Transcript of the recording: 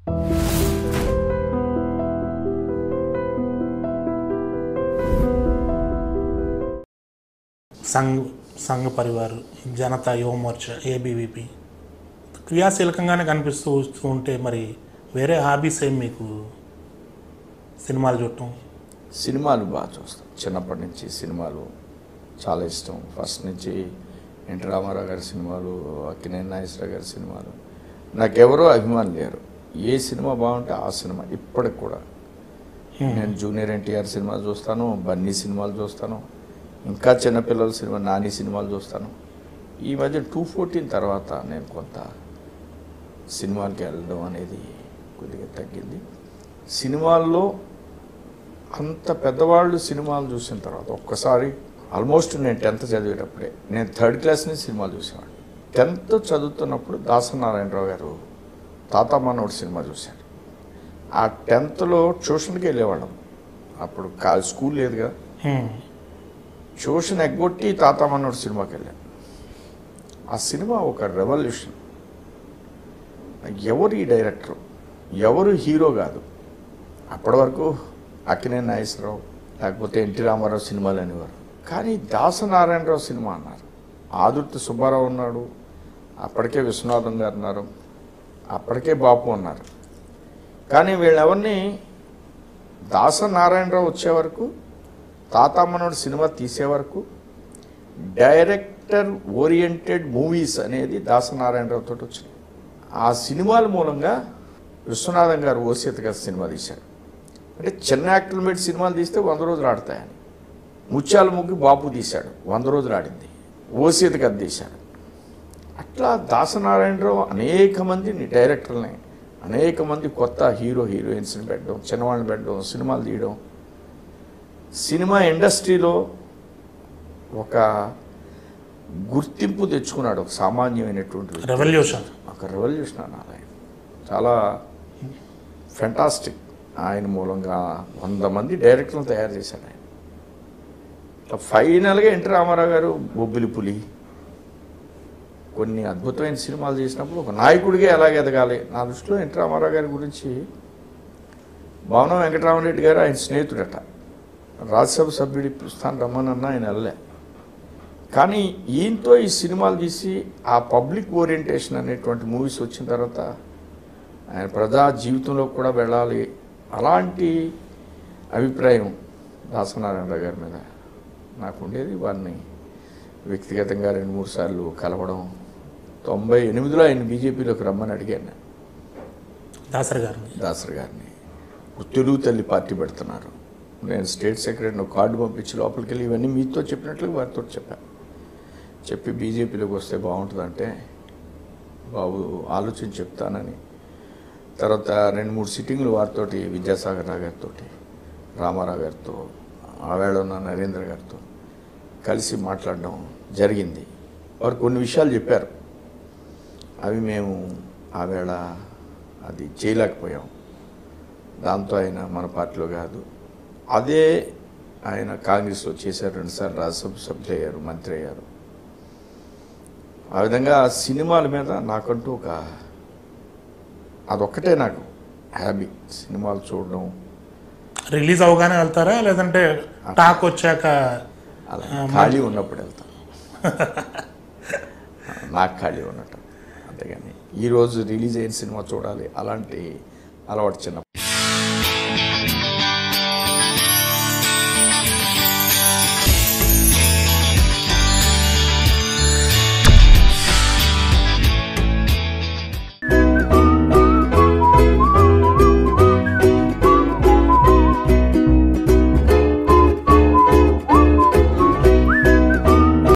సంఘ్ సంఘ పరివార్ జనతా యువ మోర్చా ఏబీవీపీ క్రియాశీలకంగానే కనిపిస్తూ వస్తూ ఉంటే మరి వేరే హాబీస్ ఏం మీకు సినిమాలు చూడటం సినిమాలు బాగా చూస్తాం చిన్నప్పటి నుంచి సినిమాలు చాలా ఇష్టం ఫస్ట్ నుంచి ఎన్టీ రామారావు గారి సినిమాలు అక్కినేని నాగేశ్వరరావు గారి సినిమాలు నాకెవరో అభిమానులు లేరు ఏ సినిమా బాగుంటే ఆ సినిమా ఇప్పటికి కూడా నేను జూనియర్ ఎన్టీఆర్ సినిమా చూస్తాను బన్నీ సినిమాలు చూస్తాను ఇంకా చిన్నపిల్లల సినిమా నాని సినిమాలు చూస్తాను ఈ మధ్య టూ ఫోర్టీన్ తర్వాత నేను కొంత సినిమాలకి వెళ్ళడం అనేది కొద్దిగా తగ్గింది సినిమాల్లో అంత పెద్దవాళ్ళు సినిమాలు చూసిన తర్వాత ఒక్కసారి ఆల్మోస్ట్ నేను టెన్త్ చదివేటప్పుడే నేను థర్డ్ క్లాస్ నుంచి సినిమాలు చూసేవాడిని టెన్త్ చదువుతున్నప్పుడు దాసనారాయణరావు గారు తాత మనోడు సినిమా చూశాను ఆ టెన్త్లో ట్యూషన్కి వెళ్ళేవాళ్ళం అప్పుడు కా స్కూల్ లేదుగా హ్మ్. ట్యూషన్ ఎగ్గొట్టి తాత మనోడు సినిమాకి వెళ్ళాను ఆ సినిమా ఒక రెవల్యూషన్ ఎవరు ఈ డైరెక్టర్ ఎవరు హీరో కాదు అప్పటి వరకు అక్కినే నాగేశ్వరరావు లేకపోతే ఎన్టీ రామారావు సినిమాలు అనేవారు కానీ దాసనారాయణరావు సినిమా అన్నారు ఆదుర్తి సుబ్బారావు ఉన్నాడు అప్పటికే విశ్వనాథం గారు ఉన్నారు అప్పటికే బాపు ఉన్నారు కానీ వీళ్ళెవరిని దాసనారాయణరావు వచ్చే వరకు తాతామనుడు సినిమా తీసే వరకు డైరెక్టర్ ఓరియంటెడ్ మూవీస్ అనేది దాసనారాయణరావు తోటి వచ్చింది ఆ సినిమాల మూలంగా విశ్వనాథం గారు ఓసియత్ గారు సినిమా తీశారు అంటే చిన్న యాక్టర్లు పెట్టి సినిమాలు తీస్తే వంద రోజులు ఆడతాయని ముత్యాల ముగ్గు బాపు తీశాడు వంద రోజులు ఆడింది ఓసియత్ గారు తీశాడు అట్లా దాసనారాయణరావు అనేక మందిని డైరెక్టర్ని అనేక మంది కొత్త హీరో హీరోయిన్స్ని పెట్టడం చిన్నవాళ్ళని పెట్టడం సినిమాలు తీయడం సినిమా ఇండస్ట్రీలో ఒక గుర్తింపు తెచ్చుకున్నాడు ఒక సామాన్యమైనటువంటి వ్యక్తి. రెవల్యూషన్ ఒక రెవల్యూషన్ అనాలి ఆయన చాలా ఫెంటాస్టిక్ ఆయన మూలంగా వంద మంది డైరెక్టర్లు తయారు చేశాడు ఆయన ఇట్లా ఫైనల్గా ఎన్టీ రామారావు గారు బొబ్బిలి పులి కొన్ని అద్భుతమైన సినిమాలు చేసినప్పుడు ఒక నాయకుడిగా ఎలాగ ఎదగాలి నా దృష్టిలో ఎన్టీ రామారావు గారి గురించి భవనం వెంకటరామరెడ్డి గారు ఆయన స్నేహితుడట రాజ్యసభ సభ్యుడి స్థానం రమ్మనన్నా ఆయన వెళ్ళలే కానీ ఈయనతో ఈ సినిమాలు తీసి ఆ పబ్లిక్ ఓరియంటేషన్ అనేటువంటి మూవీస్ వచ్చిన తర్వాత ఆయన ప్రజా జీవితంలో కూడా వెళ్ళాలి అలాంటి అభిప్రాయం దాసనారాయణరావు గారి మీద నాకు ఉండేది వారిని వ్యక్తిగతంగా రెండు మూడు సార్లు కలవడం తొంభై ఎనిమిదిలో ఆయన బీజేపీలోకి రమ్మని అడిగాను నేను. దాసరి గారిని దాసరి గారిని తెలుగు తల్లి పార్టీ పెడుతున్నారు నేను స్టేట్ సెక్రటరీని ఒక కార్డు పంపించి లోపలికి వెళ్ళి ఇవన్నీ మీతో చెప్పినట్లు వారితో చెప్పాను చెప్పి బీజేపీలోకి వస్తే బాగుంటుందంటే బాబు ఆలోచించి చెప్తానని తర్వాత రెండు మూడు సిట్టింగ్లు వారితోటి విద్యాసాగర్ రావు గారితో రామారావు గారితో ఆవేళ ఉన్న నరేంద్ర గారితో కలిసి మాట్లాడడం జరిగింది వారు కొన్ని విషయాలు చెప్పారు అవి మేము ఆవేళ అది చేయలేకపోయాం దాంతో ఆయన మన పార్టీలో కాదు అదే ఆయన కాంగ్రెస్లో చేశారు రెండుసార్లు రాజ్యసభ సభ్యులు అయ్యారు మంత్రి అయ్యారు ఆ విధంగా సినిమాల మీద నాకంటూ ఒక అదొక్కటే నాకు హ్యాబీ సినిమాలు చూడడం రిలీజ్ అవగానే వెళ్తారా లేదంటే టాక్ వచ్చాక అలా ఖాళీ ఉన్నప్పుడు వెళ్తాను నాకు ఖాళీ ఉన్నట్టు అంతేగాని ఈరోజు రిలీజ్ అయిన సినిమా చూడాలి అలాంటి అలవాటు చిన్న